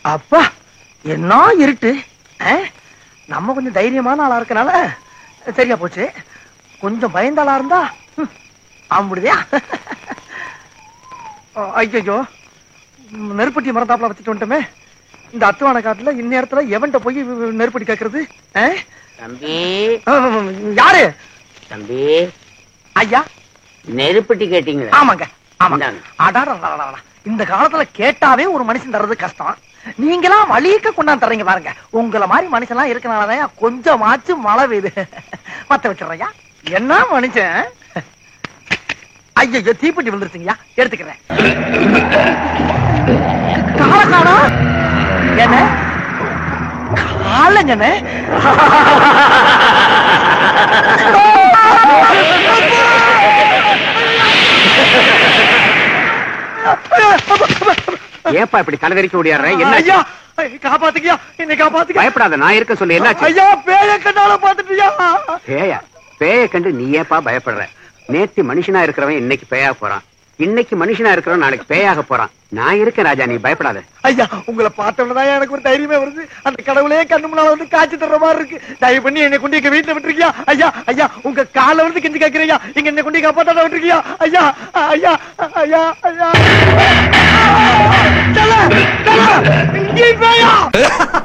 அப்பா என்ன இருட்டு ஆ? நம்ம கொஞ்சம் தைரியமான ஆளா இருக்கனால சரியா போச்சு கொஞ்சம் பயந்த ஆளா இருந்தா ம், ஆம்பிடுதியா ஐயோ நெருப்பட்டி மரத்தாப்புல வச்சுட்டு வந்துட்டோமே இந்த அத்துவான காட்டுல இந்நேரத்துல எவன்கிட்ட போய் நெருப்பட்டி கேக்குறது ஆ? தம்பி ஆ, யாரு தம்பி ஐயா நெருப்பட்டி கேட்டீங்களா ஆமாங்க ஆமாங்க இந்தாங்க. அடாடா இந்த காலத்துல கேட்டாவே ஒரு மனுஷன் தர்றது கஷ்டம் நீங்களா வழிக்க கொண்டாந்து தர்றீங்க பாருங்க உங்களை மாதிரி மனுஷன்லாம் இருக்கனாலதான் கொஞ்சமாச்சும் மழை பெய்யுது மத்த வச்சிடுறையா என்ன மனுஷன் ஐயோ தீப்பெட்டி வந்துருச்சுங்கய்யா எடுத்துக்கிறேன் காலக்காலா என்ன காலங்கண்ணே ஏப்பா இப்படி தலைவரிக்க ஓடியாடுற என்ன ஐயா காப்பாத்துக்கியா என்னை காப்பாத்துக்க பயப்படாத நான் இருக்க சொல்லு என்னாச்சு ஐயா பேய கண்ணால பாத்துட்டியா பேயா பேய கண்டு நீ ஏப்பா பயப்படுற நேத்து மனுஷனா இருக்கிறவன் இன்னைக்கு பேயா போறான் இன்னைக்கு மனுஷனா இருக்கிறவன் நாளைக்கு பேயாக போறான் நான் இருக்கேன் ராஜா நீ பயப்படாத ஐயா உங்களை பார்த்தவனதான் எனக்கு ஒரு தைரியமே வருது அந்த கடவுளே கண்ணு முன்னால வந்து காய்ச்சி தர்ற மாதிரி இருக்கு தயவு பண்ணி என்னை கொண்டு எங்க வீட்டுல விட்டுருக்கியா ஐயா ஐயா உங்க கால வந்து கெஞ்சி கேக்குறியா இங்க என்னை கொண்டு காப்பாத்தாட விட்டுருக்கியா ஐயா ஐயா ஐயா ஐயா செல்ல, செல்ல, இங்கே பேயா